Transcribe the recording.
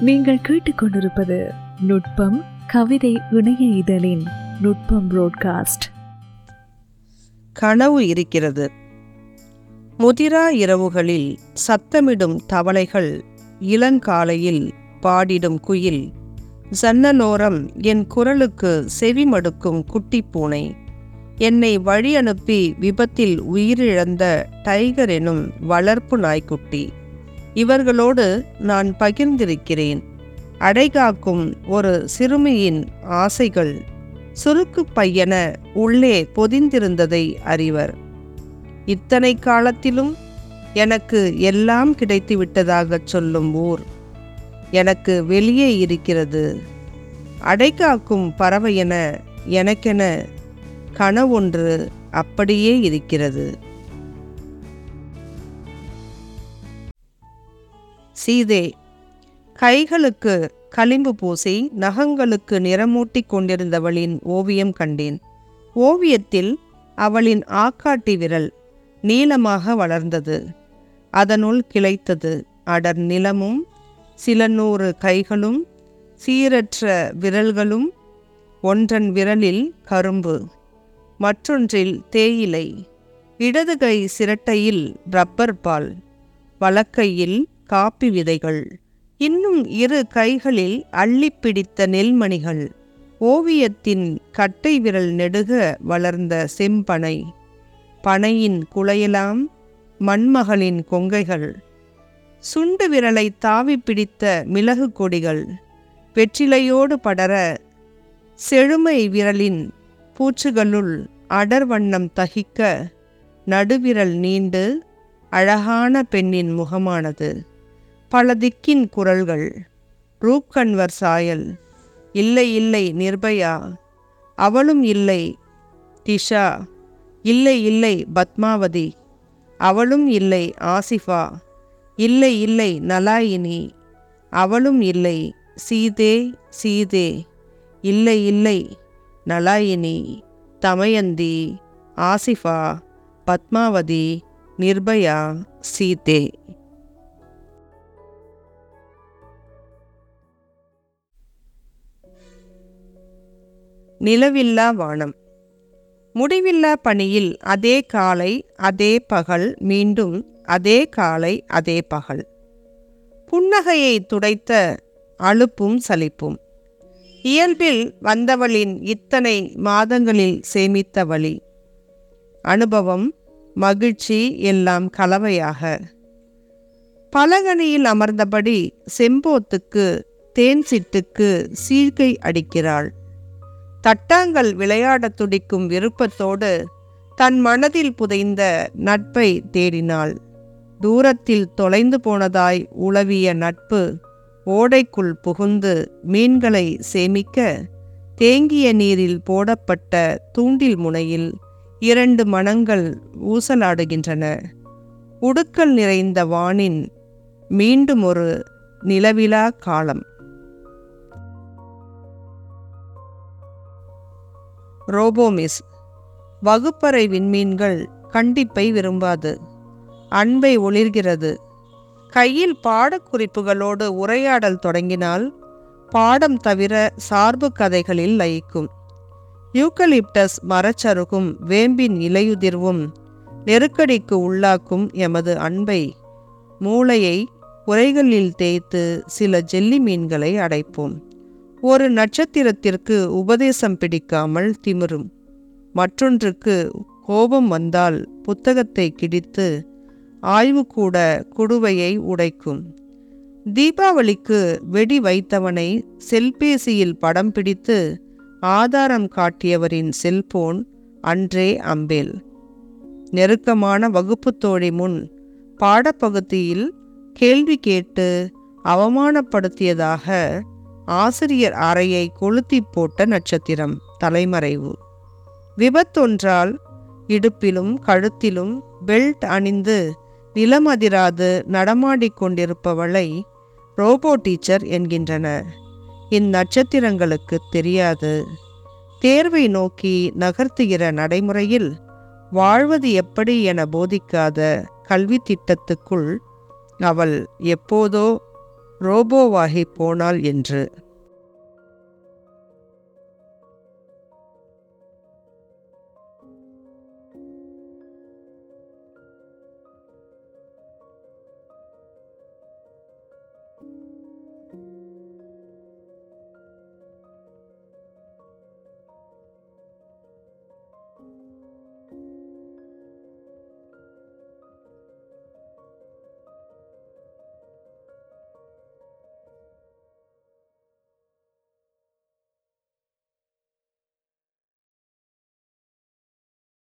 நீங்கள் கேட்டுக்கொண்டிருப்பது நுட்பம் கவிதை இணைய இதழின் நுட்பம் புரோட்காஸ்ட் கனவு இருக்கிறது முதிரா இரவுகளில் சத்தமிடும் தவளைகள் இளங்காலையில் பாடிடும் குயில் ஜன்னலோரம் என் குரலுக்கு செவிமடுக்கும் குட்டிப் பூனை என்னை வழி அனுப்பி விபத்தில் உயிரிழந்த டைகர் எனும் வளர்ப்பு நாய்க்குட்டி இவர்களோடு நான் பகிர்ந்திருக்கிறேன் அடைகாக்கும் ஒரு சிறுமியின் ஆசைகள் சுருக்கு பையன உள்ளே பொதிந்திருந்ததை அறிவர் இத்தனை காலத்திலும் எனக்கு எல்லாம் கிடைத்து விட்டதாகச் சொல்லும் ஊர் எனக்கு வெளியே இருக்கிறது அடைகாக்கும் பறவையென எனக்கென கனவொன்று அப்படியே இருக்கிறது சீதே கைகளுக்கு களிம்பு பூசி நகங்களுக்கு நிறமூட்டிக் கொண்டிருந்தவளின் ஓவியம் கண்டேன் ஓவியத்தில் அவளின் ஆக்காட்டி விரல் நீளமாக வளர்ந்தது அதனுள் கிளைத்தது அடர் நிலமும் சில நூறு கைகளும் சீரற்ற விரல்களும் ஒன்றன் விரலில் கரும்பு மற்றொன்றில் தேயிலை இடது கை சிரட்டையில் ரப்பர் பால் வலக்கையில் காப்பி விதைகள் இன்னும் இரு கைகளில் அள்ளி பிடித்த நெல்மணிகள் ஓவியத்தின் கட்டை விரல் நெடுக வளர்ந்த செம்பனை பனையின் குலையலாம் மண்மகளின் கொங்கைகள் சுண்டு விரலை தாவி பிடித்த மிளகு கொடிகள் வெற்றிலையோடு படர செழுமை விரலின் பூச்சுகளுள் அடர் வண்ணம் தகிக்க நடுவிரல் நீண்டு அழகான பெண்ணின் முகமானது பல திக்கின் குரல்கள் ரூப்கன்வர் சாயல் இல்லை இல்லை நிர்பயா அவளும் இல்லை திஷா இல்லை இல்லை பத்மாவதி அவளும் இல்லை ஆசிஃபா இல்லை இல்லை நலாயினி அவளும் இல்லை சீதே சீதே இல்லை இல்லை நலாயினி தமயந்தி ஆசிஃபா பத்மாவதி நிர்பயா சீதே நிலவில்லா வானம் முடிவில்லா பணியில் அதே காலை அதே பகல் மீண்டும் அதே காலை அதே பகல் புன்னகையை துடைத்த அலுப்பும் சலிப்பும் இயல்பில் வந்தவளின் இத்தனை மாதங்களில் சேமித்த வழி அனுபவம் மகிழ்ச்சி எல்லாம் கலவையாக பலகனியில் அமர்ந்தபடி செம்போத்துக்கு தேன் சிட்டுக்கு சீழ்கை அடிக்கிறாள் தட்டாங்கள் விளையாடத் துடிக்கும் விருப்பத்தோடு தன் மனதில் புதைந்த நட்பை தேடினாள் தூரத்தில் தொலைந்து போனதாய் உளவிய நட்பு ஓடைக்குள் புகுந்து மீன்களை சேமிக்க தேங்கிய நீரில் போடப்பட்ட தூண்டில் முனையில் இரண்டு மனங்கள் ஊசலாடுகின்றன உடுக்கல் நிறைந்த வானின் மீண்டும் ஒரு நிலவிலா காலம் ரோபோமிஸ் வகுப்பறை விண்மீன்கள் கண்டிப்பை விரும்பாது அன்பை ஒளிர்கிறது கையில் பாடக்குறிப்புகளோடு உரையாடல் தொடங்கினால் பாடம் தவிர சார்பு கதைகளில் லயிக்கும் யூக்கலிப்டஸ் மரச்சருகும் வேம்பின் இலையுதிர்வும் நெருக்கடிக்கு உள்ளாக்கும் எமது அன்பை மூளையை உரைகளில் தேய்த்து சில ஜெல்லி மீன்களை அடைப்போம் ஒரு நட்சத்திரத்திற்கு உபதேசம் பிடிக்காமல் திமிரும் மற்றொன்றுக்கு கோபம் வந்தால் புத்தகத்தை கிடித்து ஆய்வுக்கூட குடுவையை உடைக்கும் தீபாவளிக்கு வெடி வைத்தவனை செல்பேசியில் படம் பிடித்து ஆதாரம் காட்டியவரின் செல்போன் அன்றே அம்பேல் நெருக்கமான வகுப்புத் தோழி முன் பாடப்பகுதியில் கேள்வி கேட்டு அவமானப்படுத்தியதாக ஆசிரியர் அறையை கொளுத்தி போட்ட நட்சத்திரம் தலைமறைவு விபத்தொன்றால் இடுப்பிலும் கழுத்திலும் பெல்ட் அணிந்து நிலமதிராது நடமாடிக் கொண்டிருப்பவளை ரோபோ டீச்சர் என்கின்றனர் இந்நட்சத்திரங்களுக்கு தெரியாது தேர்வை நோக்கி நகர்த்துகிற நடைமுறையில் வாழ்வது எப்படி என போதிக்காத கல்வி திட்டத்துக்குள் அவள் எப்போதோ ரோபோவாகி போனாள் என்று